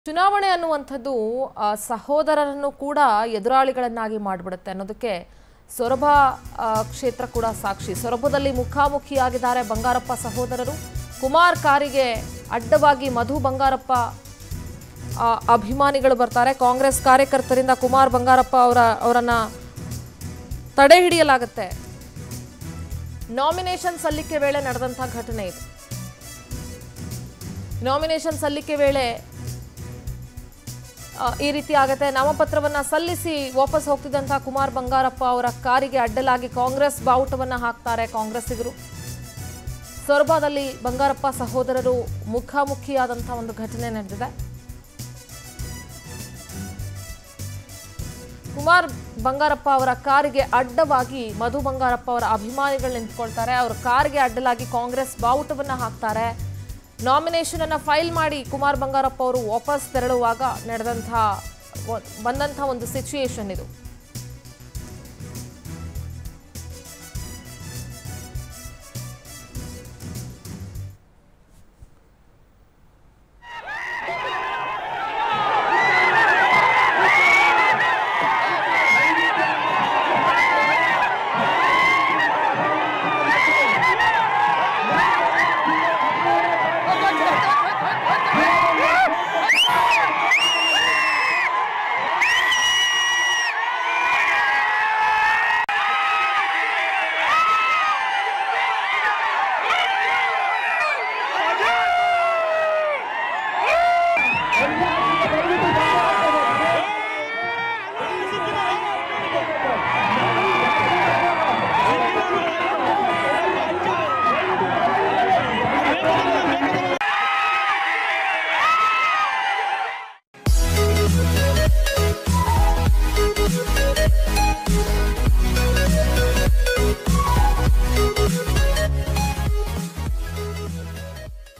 ಚುನಾವಣೆ ಅನ್ನುವಂಥದ್ದು ಆ, ಸಹೋದರರನ್ನು ಕೂಡ ಎದುರಾಳಿಗಳನ್ನಾಗಿ ಮಾಡಿಬಿಡುತ್ತೆ ಅನ್ನೋದಕ್ಕೆ ಸೊರಬ ಆ, ಕ್ಷೇತ್ರ ಕೂಡ ಸಾಕ್ಷಿ ಸೊರಬದಲ್ಲಿ ಮುಖಾಮುಖಿಯಾಗಿದ್ದಾರೆ ಬಂಗಾರಪ್ಪ ಸಹೋದರರು ಕುಮಾರ್ ಕಾರಿಗೆ ಅಡ್ಡವಾಗಿ ಮಧು ಬಂಗಾರಪ್ಪ ಆ, ಅಭಿಮಾನಿಗಳು ಬರ್ತಾರೆ ಕಾಂಗ್ರೆಸ್ ಕಾರ್ಯಕರ್ತರಿಂದ ಕುಮಾರ್ ಬಂಗಾರಪ್ಪ ಅವರ ಅವರನ್ನ ತಡೆ ಹಿಡಿಯಲಾಗುತ್ತೆ ನಾಮಿನೇಷನ್ ಸಲ್ಲಿಕೆ ವೇಳೆ ನಡೆದಂಥ ಘಟನೆ ಇದು ನಾಮಿನೇಷನ್ ಸಲ್ಲಿಕೆ ವೇಳೆ ಆ, ಈ ರೀತಿ ಆಗತ್ತೆ ನಾಮಪತ್ರವನ್ನ ಸಲ್ಲಿಸಿ ವಾಪಸ್ ಹೋಗ್ತಿದ್ದಂತಹ ಕುಮಾರ್ ಬಂಗಾರಪ್ಪ ಅವರ ಕಾರಿಗೆ ಅಡ್ಡಲಾಗಿ ಕಾಂಗ್ರೆಸ್ ಬಾವುಟವನ್ನ ಹಾಕ್ತಾರೆ ಕಾಂಗ್ರೆಸ್ಸಿಗರು ಸೊರಬಾದಲ್ಲಿ ಬಂಗಾರಪ್ಪ ಸಹೋದರರು ಮುಖಾಮುಖಿಯಾದಂತಹ ಒಂದು ಘಟನೆ ನಡೆದಿದೆ ಕುಮಾರ್ ಬಂಗಾರಪ್ಪ ಅವರ ಕಾರಿಗೆ ಅಡ್ಡವಾಗಿ ಮಧು ಬಂಗಾರಪ್ಪ ಅವರ ಅಭಿಮಾನಿಗಳು ನಿಂತ್ಕೊಳ್ತಾರೆ ಅವರ ಕಾರಿಗೆ ಅಡ್ಡಲಾಗಿ ಕಾಂಗ್ರೆಸ್ ಬಾವುಟವನ್ನ ಹಾಕ್ತಾರೆ ನಾಮಿನೇಷನ್ ಅನ್ನ ಫೈಲ್ ಮಾಡಿ ಕುಮಾರ್ ಬಂಗಾರಪ್ಪ ಅವರು ವಾಪಸ್ ತೆರಳುವಾಗ ನಡೆದಂತಹ ಒ- ಬಂದಂತಹ ಒಂದು ಸಿಚುಯೇಷನ್ ಇದು Hey!